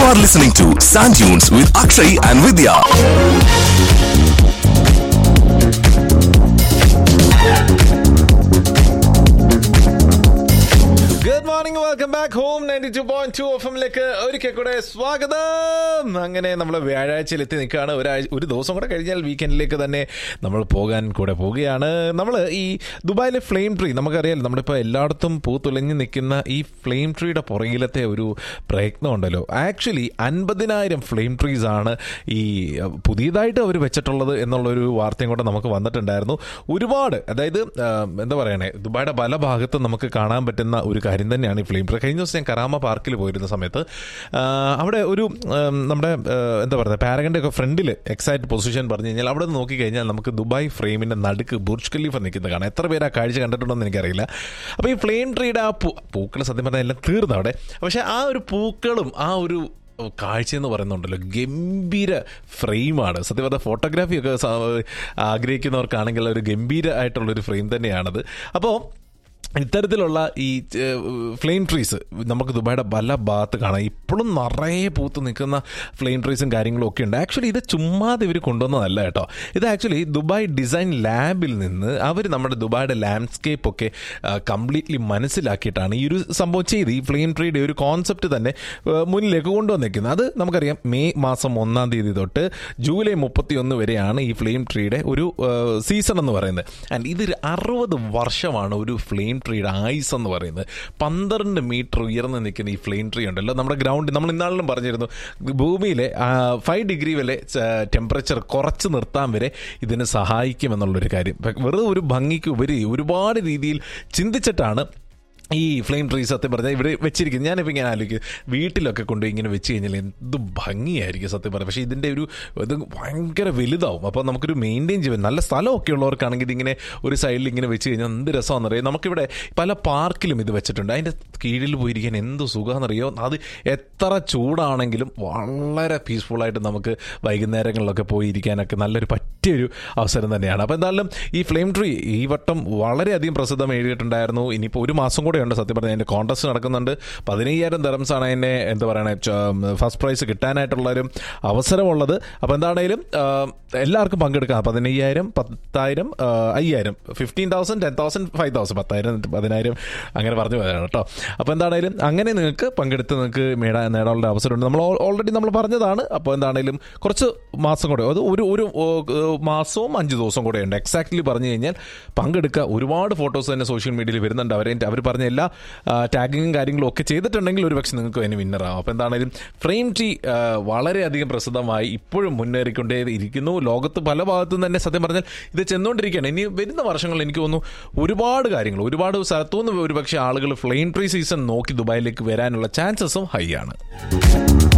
are listening to Sand Dunes with Akshay and Vidya. Good morning welcome back home ninety two point two F എമ്മിലേക്ക് ഒരിക്കൽ കൂടെ സ്വാഗതം അങ്ങനെ നമ്മൾ വ്യാഴാഴ്ചയിൽ എത്തി നിൽക്കുകയാണ് ഒരാഴ്ച ഒരു ദിവസം കൂടെ കഴിഞ്ഞാൽ വീക്കെൻഡിലേക്ക് തന്നെ നമ്മൾ പോകാൻ കൂടെ പോവുകയാണ് നമ്മൾ ഈ ദുബായിലെ ഫ്ലെയിം ട്രീ നമുക്കറിയാം നമ്മളിപ്പോൾ എല്ലായിടത്തും പൂത്തുലഞ്ഞ് നിൽക്കുന്ന ഈ ഫ്ലെയിം ട്രീയുടെ പുറകിലത്തെ ഒരു പ്രയത്നം ഉണ്ടല്ലോ ആക്ച്വലി അൻപതിനായിരം ഫ്ലെയിം ട്രീസ് ആണ് ഈ അഹ്, പുതിയതായിട്ട് അവർ വെച്ചിട്ടുള്ളത് എന്നുള്ളൊരു വാർത്തയും കൂടെ നമുക്ക് വന്നിട്ടുണ്ടായിരുന്നു ഒരുപാട് അതായത് ആഹ്, എന്താ പറയണേ ദുബായിയുടെ പല ഭാഗത്തും നമുക്ക് കാണാൻ പറ്റുന്ന ഒരു കാര്യം തന്നെയാണ് ഈ ഫ്ലെയിം ട്രീ കഴിഞ്ഞ ദിവസം ഞാൻ കറാമ പാർക്കിൽ പോയിരുന്ന സമയത്ത് ആഹ്, അവിടെ ഒരു ആം, നമ്മുടെ ആഹ്, എന്താ പറയുക പാരഗൻ്റെ ഒക്കെ ഫ്രണ്ടിൽ എക്സാക്ട് പൊസിഷൻ പറഞ്ഞു കഴിഞ്ഞാൽ അവിടെ നിന്ന് നോക്കിക്കഴിഞ്ഞാൽ നമുക്ക് ദുബായ് ഫ്രെയിമിന്റെ നടുക്ക് ബുർജ് ഖലീഫ നിൽക്കുന്നത് കാണാം എത്ര പേര് ആ കാഴ്ച കണ്ടിട്ടുണ്ടോന്ന് എനിക്കറിയില്ല അപ്പോൾ ഈ ഫ്ലെയിം ട്രീയുടെ ആ പൂ പൂക്കൾ സത്യം പറഞ്ഞാൽ എല്ലാം തീർന്നു അവിടെ പക്ഷേ ആ ഒരു പൂക്കളും ആ ഒരു കാഴ്ച എന്ന് പറയുന്നുണ്ടല്ലോ ഗംഭീര ഫ്രെയിമാണ് സത്യം പറഞ്ഞാൽ ഫോട്ടോഗ്രാഫി ഒക്കെ സ- ആഗ്രഹിക്കുന്നവർക്കാണെങ്കിൽ ഒരു ഗംഭീര ആയിട്ടുള്ളൊരു ഫ്രെയിം തന്നെയാണത് അപ്പോൾ ഇത്തരത്തിലുള്ള ഈ ഫ്ലെയിം ട്രീസ് നമുക്ക് ദുബായിയുടെ പല ഭാഗത്ത് കാണാം ഇപ്പോഴും നിറയെ പൂത്ത് നിൽക്കുന്ന ഫ്ലെയിം ട്രീസും കാര്യങ്ങളും ഒക്കെ ഉണ്ട് ആക്ച്വലി ഇത് ചുമ്മാതെ ഇവർ കൊണ്ടുവന്നതല്ല കേട്ടോ ഇത് ആക്ച്വലി ദുബായ് ഡിസൈൻ ലാബിൽ നിന്ന് അവർ നമ്മുടെ ദുബായിയുടെ ലാൻഡ്സ്കേപ്പ് ഒക്കെ കംപ്ലീറ്റ്ലി മനസ്സിലാക്കിയിട്ടാണ് ഈ ഒരു സംഭവം ചെയ്ത് ഈ ഫ്ലെയിം ട്രീയുടെ ഒരു കോൺസെപ്റ്റ് തന്നെ ആ, മുന്നിലേക്ക് കൊണ്ടുവന്നിരിക്കുന്നത് അത് നമുക്കറിയാം മെയ് മാസം ഒന്നാം തീയതി തൊട്ട് ജൂലൈ മുപ്പത്തി ഒന്ന് വരെയാണ് ഈ ഫ്ലെയിം ട്രീയുടെ ഒരു സീസൺ എന്ന് പറയുന്നത് ആൻഡ് ഇത് അറുപത് വർഷമാണ് ഒരു ഫ്ലെയിം ട്രീയുടെ ആയുസ് എന്ന് പറയുന്നത് പന്ത്രണ്ട് മീറ്റർ ഉയർന്ന് നിൽക്കുന്ന ഈ ഫ്ലെയിം ട്രീ ഉണ്ടല്ലോ നമ്മുടെ ഗ്രൗണ്ട് നമ്മൾ ഇന്നാളിലും പറഞ്ഞിരുന്നു ഭൂമിയിലെ ഫൈവ് ഡിഗ്രി വരെ ടെമ്പറേച്ചർ കുറച്ച് നിർത്താൻ വരെ ഇതിന് സഹായിക്കും എന്നുള്ളൊരു കാര്യം വെറുതെ ഒരു ഭംഗിക്ക് ഉപരി ഒരുപാട് രീതിയിൽ ചിന്തിച്ചിട്ടാണ് ഈ ഫ്ലെയിം ട്രീ സത്യം പറഞ്ഞാൽ ഇവിടെ വെച്ചിരിക്കുന്നത് ഞാനിപ്പോൾ ഇങ്ങനെ ആലോചിക്കും വീട്ടിലൊക്കെ കൊണ്ടുപോയി ഇങ്ങനെ വെച്ച് കഴിഞ്ഞാൽ എന്ത് ഭംഗിയായിരിക്കും സത്യം പറയാം പക്ഷേ ഇതിൻ്റെ ഒരു ഇത് ഭയങ്കര വലുതാവും അപ്പോൾ നമുക്കൊരു മെയിൻറ്റെയിൻ ചെയ്യാൻ നല്ല സ്ഥലമൊക്കെ ഉള്ളവർക്കാണെങ്കിൽ ഇതിങ്ങനെ ഒരു സൈഡിൽ ഇങ്ങനെ വെച്ച് കഴിഞ്ഞാൽ എന്ത് രസമാണെന്നറിയാം നമുക്കിവിടെ പല പാർക്കിലും ഇത് വെച്ചിട്ടുണ്ട് അതിൻ്റെ കീഴിൽ പോയിരിക്കാൻ എന്ത് സുഖമാണെന്നറിയോ അത് എത്ര ചൂടാണെങ്കിലും വളരെ പീസ്ഫുള്ളായിട്ട് നമുക്ക് വൈകുന്നേരങ്ങളിലൊക്കെ പോയി ഇരിക്കാനൊക്കെ നല്ലൊരു പറ്റിയൊരു അവസരം തന്നെയാണ് അപ്പോൾ എന്തായാലും ഈ ഫ്ലെയിം ട്രീ ഈ വട്ടം വളരെയധികം പ്രസിദ്ധം എഴുതിയിട്ടുണ്ടായിരുന്നു ഇനിയിപ്പോൾ ഒരു മാസം കൂടെ ഉണ്ട് സത്യം പറഞ്ഞാൽ അതിൻ്റെ കോൺടസ്റ്റ് നടക്കുന്നുണ്ട് പതിനയ്യായിരം തെറംസ് ആണ് അതിൻ്റെ എന്താ പറയുക ഫസ്റ്റ് പ്രൈസ് കിട്ടാനായിട്ടുള്ളൊരു അവസരമുള്ളത് അപ്പോൾ എന്താണേലും ആ, എല്ലാവർക്കും പങ്കെടുക്കാം പതിനയ്യായിരം പത്തായിരം ആ, അയ്യായിരം fifteen thousand ten thousand five thousand പത്തായിരം പതിനായിരം അങ്ങനെ പറഞ്ഞു പോയതാണ് കേട്ടോ അപ്പോൾ എന്താണേലും അങ്ങനെ നിങ്ങൾക്ക് പങ്കെടുത്ത് നിങ്ങൾക്ക് നേടാൻ നേടാനുള്ള അവസരമുണ്ട് നമ്മൾ ഓൾറെഡി നമ്മൾ പറഞ്ഞതാണ് അപ്പോൾ എന്താണേലും കുറച്ച് മാസം കൂടെ അത് ഒരു ഒരു ഓ, ഏ, മാസവും അഞ്ച് ദിവസം കൂടെ ഉണ്ട് എക്സാക്ട്ലി പറഞ്ഞു കഴിഞ്ഞാൽ പങ്കെടുക്കുക ഒരുപാട് ഫോട്ടോസ് തന്നെ സോഷ്യൽ മീഡിയയിൽ വരുന്നുണ്ട് അവരെ അവർ പറഞ്ഞ എല്ലാ ടാഗിങ്ങും കാര്യങ്ങളും ഒക്കെ ചെയ്തിട്ടുണ്ടെങ്കിൽ ഒരു പക്ഷെ നിങ്ങൾക്ക് അതിന് വിന്നറാവും അപ്പോൾ എന്താണേലും ഫ്രെയിം ടീ വളരെയധികം പ്രസിദ്ധമായി ഇപ്പോഴും മുന്നേറിക്കൊണ്ടേ ഇരിക്കുന്നു ലോകത്ത് പല ഭാഗത്തും തന്നെ സത്യം പറഞ്ഞാൽ ഇത് ചെന്നുകൊണ്ടിരിക്കുകയാണ് ഇനി വരുന്ന വർഷങ്ങളിൽ എനിക്ക് തോന്നുന്നു ഒരുപാട് കാര്യങ്ങൾ ഒരുപാട് സ്ഥലത്തുനിന്ന് ഒരുപക്ഷെ ആളുകൾ ഫ്ലെയിം ട്രീ സീസൺ നോക്കി ദുബായിലേക്ക് വരാനുള്ള ചാൻസസും ഹൈ ആണ്